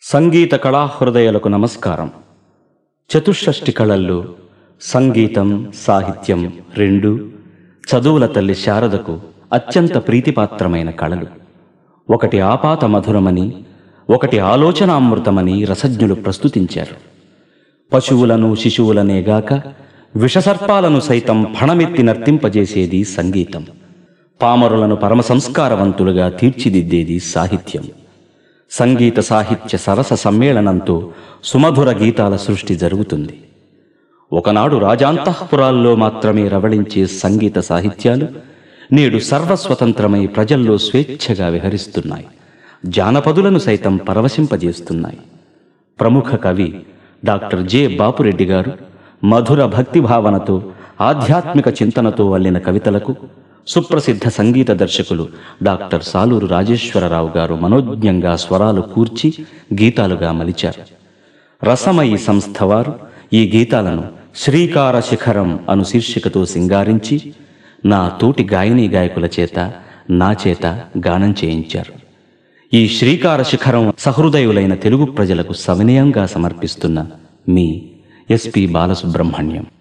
సంగీత కళాహృదయాలకు నమస్కారం చతుషష్టి కళల్లో సంగీతం సాహిత్యం రెండు చదువుల తల్లి శారదకు అత్యంత ప్రీతిపాత్రమైన కళలు ఒకటి ఆపాత మధురమని ఒకటి ఆలోచనామృతమని రసజ్ఞులు ప్రస్తుతించారు పశువులను శిశువులనేగాక విషసర్పాలను సైతం ఫణమెత్తి నర్తింపజేసేది సంగీతం పామరులను పరమ సంస్కారవంతులుగా తీర్చిదిద్దేది సాహిత్యం సంగీత సాహిత్య సరస సమ్మేళనంతో సుమధుర గీతాల సృష్టి జరుగుతుంది ఒకనాడు రాజాంతఃపురాల్లో మాత్రమే రవళించే సంగీత సాహిత్యాలు నేడు సర్వస్వతంత్రమై ప్రజల్లో స్వేచ్ఛగా విహరిస్తున్నాయి జానపదులను సైతం పరవశింపజేస్తున్నాయి ప్రముఖ కవి డాక్టర్ జె బాపురెడ్డి గారు మధుర భక్తి భావనతో ఆధ్యాత్మిక చింతనతో అల్లిన కవితలకు సుప్రసిద్ధ సంగీత దర్శకులు డాక్టర్ సాలూరు రాజేశ్వరరావు గారు మనోజ్ఞంగా స్వరాలు కూర్చి గీతాలుగా మలిచారు రసమయి సంస్థ వారు ఈ గీతాలను శ్రీకార శిఖరం అను శీర్షికతో సింగారించి నా తోటి గాయని గాయకుల చేత నా చేత గానం చేయించారు ఈ శ్రీకార శిఖరం సహృదయులైన తెలుగు ప్రజలకు సవినయంగా సమర్పిస్తున్న మీ ఎస్పి బాలసుబ్రహ్మణ్యం